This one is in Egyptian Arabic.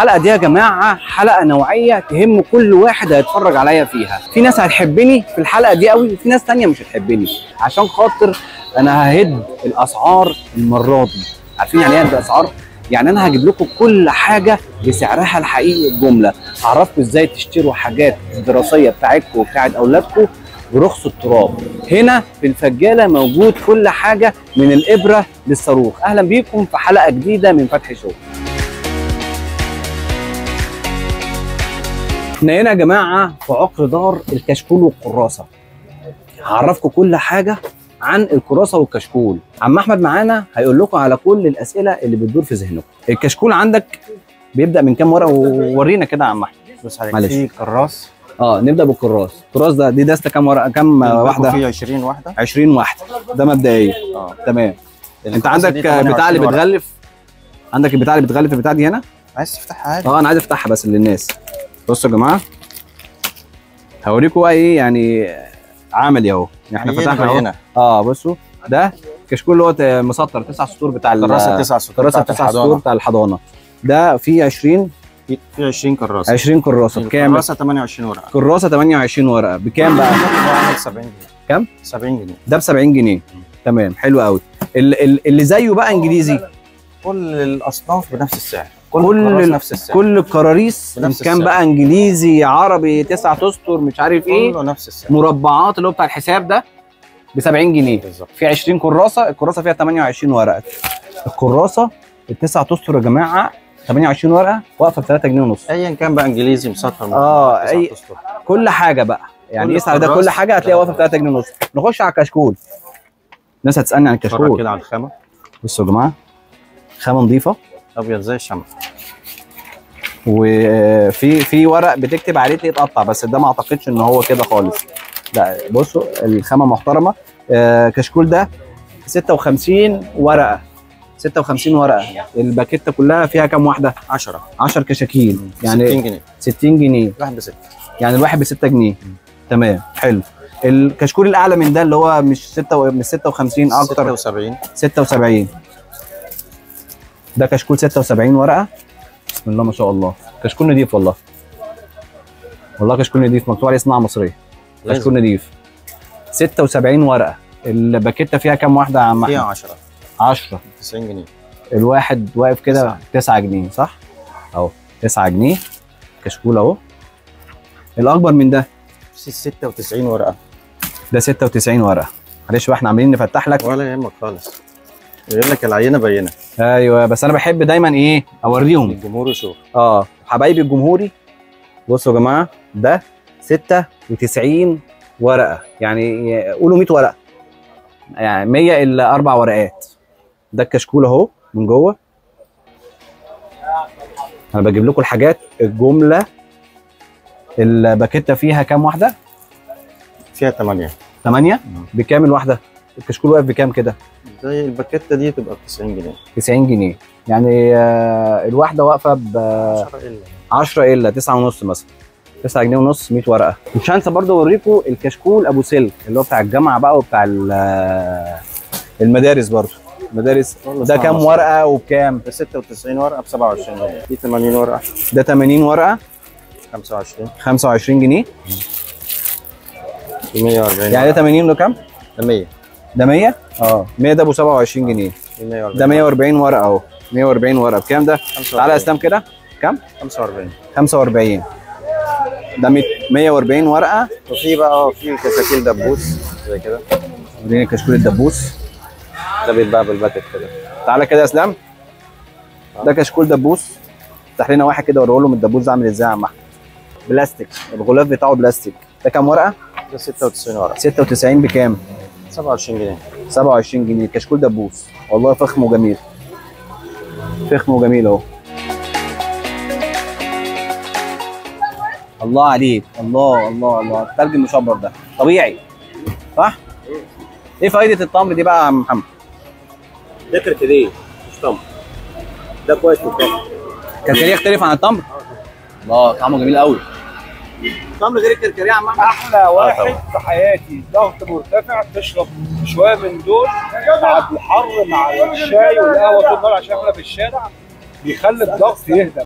الحلقه دي يا جماعه حلقه نوعيه تهم كل واحد هيتفرج عليا فيها في ناس هتحبني في الحلقه دي قوي وفي ناس تانية مش هتحبني عشان خاطر انا ههد الاسعار المره دي عارفين يعني ايه هد الاسعار يعني انا هجيب لكم كل حاجه بسعرها الحقيقي الجمله هعرفكم ازاي تشتروا حاجات الدراسيه بتاعتكم وبتاعت اولادكم برخص التراب هنا في الفجاله موجود كل حاجه من الابره للصاروخ اهلا بيكم في حلقه جديده من فتح شو احنا هنا يا جماعه في عقر دار الكشكول والقراصه هعرفكم كل حاجه عن الكراسه والكشكول عم احمد معانا هيقول لكم على كل الاسئله اللي بتدور في ذهنكم الكشكول عندك بيبدا من كام ورقه وورينا كده يا عم احمد بص عليك معلش. في كراس اه نبدا بالكراس الكراس ده دي دسته كام ورقه كام واحده في 20 واحده 20 واحده ده مبدئيا اه تمام انت الكراسة عندك دي بتاع اللي 28 ورقة. بتغلف عندك البتاع اللي بتغلف البتاع دي هنا عايز تفتحها عادي اه انا عايز افتحها بس للناس بصوا يا جماعه هوريكم بقى ايه يعني عملي اهو احنا هي فتحنا اهو هنا اه بصوا ده كشكول اللي هو ت- مسطر تسع سطور بتاع ال- كراسه تسع سطور كراسه بتاعت تسع سطور الحضانة. بتاع الحضانه ده فيه 20 في في 20 كراسه 20 كراسه بكام؟ كراسه 28 ورقه كراسه 28 ورقه بكام بقى؟ عامل 70 جنيه كام؟ 70 جنيه ده ب 70 جنيه تمام حلو قوي ال- ال- اللي زيه بقى انجليزي كل الاصناف بنفس السعر كل, كل الكراس ال- نفس السعر كل الكراريس إن بنفس كان السعر. بقى انجليزي عربي تسع اسطر مش عارف ايه كله نفس السعر مربعات اللي هو بتاع الحساب ده ب 70 جنيه بالظبط في 20 كراسه الكراسه فيها 28 ورقه الكراسه التسع اسطر يا جماعه 28 ورقه واقفه ب 3 جنيه ونص ايا كان بقى انجليزي مسطر آه، تسع أي- أسطر. كل حاجه بقى يعني كل قيس على ده الكراس كل حاجه هتلاقيها واقفه ب 3 جنيه ونص نخش على الكشكول الناس هتسالني عن اتفرج الكشكول كده على الخامه بصوا يا جماعه خامه نظيفه ابيض زي الشمع وفي في ورق بتكتب عليه تلاقيه اتقطع بس ده ما اعتقدش ان هو كده خالص لا بصوا الخامه محترمه آه، كشكول ده 56 ورقه 56 ورقه الباكيته كلها فيها كام واحده 10 10 كشاكيل 60 يعني جنيه 60 جنيه واحد بست يعني الواحد ب 6 جنيه تمام حلو الكشكول الاعلى من ده اللي هو مش 6 مش 56 اكتر 76 76 ده كشكول 76 ورقه بسم الله ما شاء الله كشكول نضيف والله والله كشكول نضيف مكتوب عليه صناعه مصريه كشكول نضيف 76 ورقه الباكيته فيها كام واحده يا عم فيها احمد 10 10 90 جنيه الواحد واقف كده تسعة. 9 جنيه صح اهو 9 جنيه كشكول اهو الاكبر من ده في 96 ورقه ده 96 ورقه معلش بقى احنا عاملين نفتح لك ولا يهمك خالص يقول لك العينه بينه ايوه بس انا بحب دايما ايه اوريهم الجمهور يشوف اه حبايبي الجمهوري بصوا يا جماعه ده 96 ورقه يعني قولوا 100 ورقه يعني 100 الا اربع ورقات ده الكشكول اهو من جوه انا بجيب لكم الحاجات الجمله الباكيته فيها كام واحده؟ فيها 8 8 بكام الواحده؟ الكشكول واقف بكام كده؟ زي الباكيته دي تبقى ب 90 جنيه 90 جنيه يعني آه، الواحده واقفه ب 10 الا 10 الا 9 ونص مثلا 9 جنيه ونص 100 ورقه مش هنسى برضه اوريكم الكشكول ابو سلك اللي هو بتاع الجامعه بقى وبتاع ال- المدارس برضه مدارس ده كام ورقه وبكام ده 96 ورقه ب 27 جنيه في 80 ورقه ده 80 ورقه 25 25 جنيه في 140 يعني ده 80 ده كام ده 100 ده 100 اه 100 ده ابو 27 جنيه في 140 ده 140 ورقه اهو 140 ورقه بكام ده تعالى يا اسلام كده كام 45 45 ده 100 140 ورقه وفي بقى اه في كشاكيل دبوس زي كده وريني كشكول الدبوس ده بيتباع بالباكت كده تعالى كده يا اسلام ده كشكول دبوس افتح لنا واحد كده وريه لهم الدبوس ده عامل ازاي يا عم احمد بلاستيك الغلاف بتاعه بلاستيك ده كام ورقه ده 96 ورقه 96 بكام 27 جنيه 27 جنيه كشكول دبوس والله فخم وجميل فخم وجميل اهو الله عليك الله الله الله التلج المشبر ده طبيعي صح ايه فايده التمر دي بقى يا عم محمد ده كركديه مش تمر ده كويس وكويس كركديه يختلف عن التمر الله طعمه جميل قوي التمر غير الكركديه يا عم محمد احلى واحد في حياتي ضغط مرتفع تشرب شويه من دول مع الحر مع الشاي والقهوه طول النهار عشان احنا في الشارع بيخلي الضغط يهدى